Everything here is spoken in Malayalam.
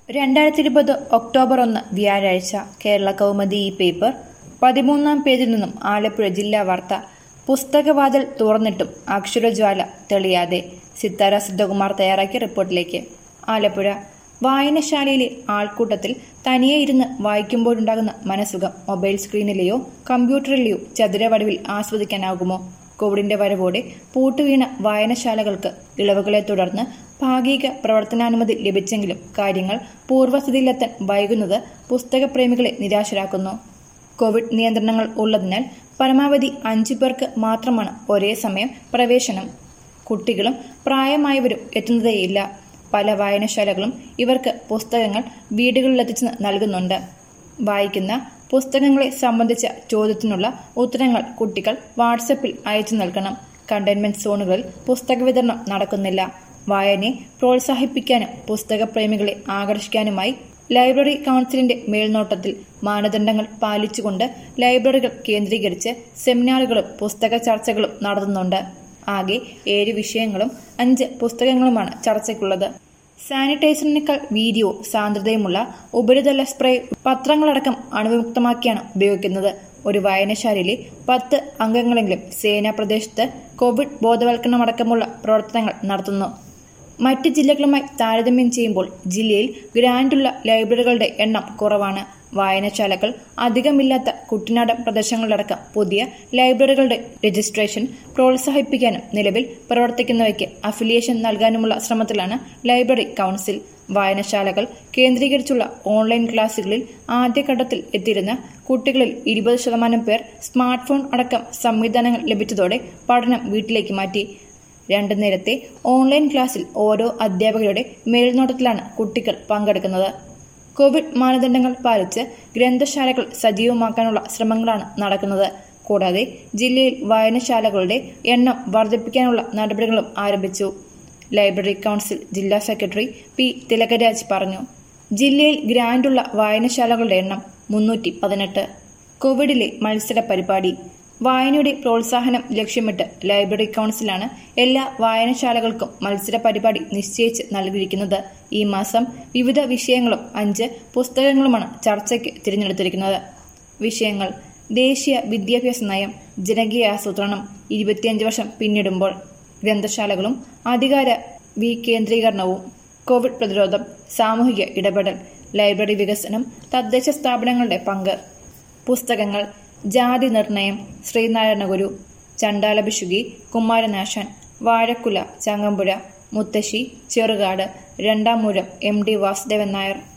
രണ്ടായിരത്തി ഇരുപത് ഒക്ടോബർ ഒന്ന് വ്യാഴാഴ്ച കേരള കൗമുദി ഈ പേപ്പർ പതിമൂന്നാം പേജിൽ നിന്നും ആലപ്പുഴ ജില്ലാ വാർത്ത പുസ്തകവാതിൽ തുറന്നിട്ടും അക്ഷരജ്വാല തെളിയാതെ സിത്താര സിദ്ധകുമാർ തയ്യാറാക്കിയ റിപ്പോർട്ടിലേക്ക് ആലപ്പുഴ വായനശാലയിലെ ആൾക്കൂട്ടത്തിൽ തനിയെ ഇരുന്ന് വായിക്കുമ്പോഴുണ്ടാകുന്ന മനസുഖം മൊബൈൽ സ്ക്രീനിലെയോ കമ്പ്യൂട്ടറിലെയോ ചതുരവടിവിൽ ആസ്വദിക്കാനാകുമോ കോവിഡിന്റെ വരവോടെ പൂട്ടുവീണ വായനശാലകൾക്ക് ഇളവുകളെ തുടർന്ന് ഭാഗിക പ്രവർത്തനാനുമതി ലഭിച്ചെങ്കിലും കാര്യങ്ങൾ പൂർവ്വസ്ഥിതിയിലെത്താൻ വൈകുന്നത് പുസ്തകപ്രേമികളെ നിരാശരാക്കുന്നു കോവിഡ് നിയന്ത്രണങ്ങൾ ഉള്ളതിനാൽ പരമാവധി അഞ്ചു പേർക്ക് മാത്രമാണ് ഒരേ സമയം പ്രവേശനം കുട്ടികളും പ്രായമായവരും എത്തുന്നതേയില്ല പല വായനശാലകളും ഇവർക്ക് പുസ്തകങ്ങൾ വീടുകളിലെത്തിച്ച് നൽകുന്നുണ്ട് വായിക്കുന്ന പുസ്തകങ്ങളെ സംബന്ധിച്ച ചോദ്യത്തിനുള്ള ഉത്തരങ്ങൾ കുട്ടികൾ വാട്സപ്പിൽ അയച്ചു നൽകണം കണ്ടെയ്ൻമെന്റ് സോണുകളിൽ പുസ്തക വിതരണം നടക്കുന്നില്ല വായനയെ പ്രോത്സാഹിപ്പിക്കാനും പുസ്തകപ്രേമികളെ ആകർഷിക്കാനുമായി ലൈബ്രറി കൗൺസിലിന്റെ മേൽനോട്ടത്തിൽ മാനദണ്ഡങ്ങൾ പാലിച്ചുകൊണ്ട് ലൈബ്രറികൾ കേന്ദ്രീകരിച്ച് സെമിനാറുകളും പുസ്തക ചർച്ചകളും നടത്തുന്നുണ്ട് ആകെ ഏഴ് വിഷയങ്ങളും അഞ്ച് പുസ്തകങ്ങളുമാണ് ചർച്ചയ്ക്കുള്ളത് സാനിറ്റൈസറിനേക്കാൾ വീതിയോ സാന്ദ്രതയുമുള്ള ഉപരിതല സ്പ്രേ പത്രങ്ങളടക്കം അണുവിമുക്തമാക്കിയാണ് ഉപയോഗിക്കുന്നത് ഒരു വായനശാലയിലെ പത്ത് അംഗങ്ങളെങ്കിലും സേനാ പ്രദേശത്ത് കോവിഡ് ബോധവൽക്കരണമടക്കമുള്ള പ്രവർത്തനങ്ങൾ നടത്തുന്നു മറ്റ് ജില്ലകളുമായി താരതമ്യം ചെയ്യുമ്പോൾ ജില്ലയിൽ ഗ്രാൻഡുള്ള ലൈബ്രറികളുടെ എണ്ണം കുറവാണ് വായനശാലകൾ അധികമില്ലാത്ത കുട്ടനാടൻ പ്രദേശങ്ങളിലടക്കം പുതിയ ലൈബ്രറികളുടെ രജിസ്ട്രേഷൻ പ്രോത്സാഹിപ്പിക്കാനും നിലവിൽ പ്രവർത്തിക്കുന്നവയ്ക്ക് അഫിലിയേഷൻ നൽകാനുമുള്ള ശ്രമത്തിലാണ് ലൈബ്രറി കൌൺസിൽ വായനശാലകൾ കേന്ദ്രീകരിച്ചുള്ള ഓൺലൈൻ ക്ലാസുകളിൽ ആദ്യഘട്ടത്തിൽ എത്തിയിരുന്ന കുട്ടികളിൽ ഇരുപത് ശതമാനം പേർ സ്മാർട്ട് ഫോൺ അടക്കം സംവിധാനങ്ങൾ ലഭിച്ചതോടെ പഠനം വീട്ടിലേക്ക് മാറ്റി രണ്ടു നേരത്തെ ഓൺലൈൻ ക്ലാസ്സിൽ ഓരോ അധ്യാപകരുടെ മേൽനോട്ടത്തിലാണ് കുട്ടികൾ പങ്കെടുക്കുന്നത് കോവിഡ് മാനദണ്ഡങ്ങൾ പാലിച്ച് ഗ്രന്ഥശാലകൾ സജീവമാക്കാനുള്ള ശ്രമങ്ങളാണ് നടക്കുന്നത് കൂടാതെ ജില്ലയിൽ വായനശാലകളുടെ എണ്ണം വർദ്ധിപ്പിക്കാനുള്ള നടപടികളും ആരംഭിച്ചു ലൈബ്രറി കൌൺസിൽ ജില്ലാ സെക്രട്ടറി പി തിലകരാജ് പറഞ്ഞു ജില്ലയിൽ ഗ്രാൻഡുള്ള വായനശാലകളുടെ എണ്ണം മുന്നൂറ്റി പതിനെട്ട് കോവിഡിലെ മത്സര പരിപാടി വായനയുടെ പ്രോത്സാഹനം ലക്ഷ്യമിട്ട് ലൈബ്രറി കൌൺസിലാണ് എല്ലാ വായനശാലകൾക്കും മത്സര പരിപാടി നിശ്ചയിച്ച് നൽകിയിരിക്കുന്നത് ഈ മാസം വിവിധ വിഷയങ്ങളും അഞ്ച് പുസ്തകങ്ങളുമാണ് ചർച്ചയ്ക്ക് തിരഞ്ഞെടുത്തിരിക്കുന്നത് വിഷയങ്ങൾ ദേശീയ വിദ്യാഭ്യാസ നയം ജനകീയ ആസൂത്രണം ഇരുപത്തിയഞ്ച് വർഷം പിന്നിടുമ്പോൾ ഗ്രന്ഥശാലകളും അധികാര വികേന്ദ്രീകരണവും കോവിഡ് പ്രതിരോധം സാമൂഹിക ഇടപെടൽ ലൈബ്രറി വികസനം തദ്ദേശ സ്ഥാപനങ്ങളുടെ പങ്ക് പുസ്തകങ്ങൾ ജാതി നിർണയം ശ്രീനാരായണ ഗുരു ചണ്ടാലഭിഷുകി കുമാരനാശാൻ വാഴക്കുല ചങ്ങമ്പുഴ മുത്തശ്ശി ചെറുകാട് രണ്ടാം മൂരം എം ഡി വാസുദേവൻ നായർ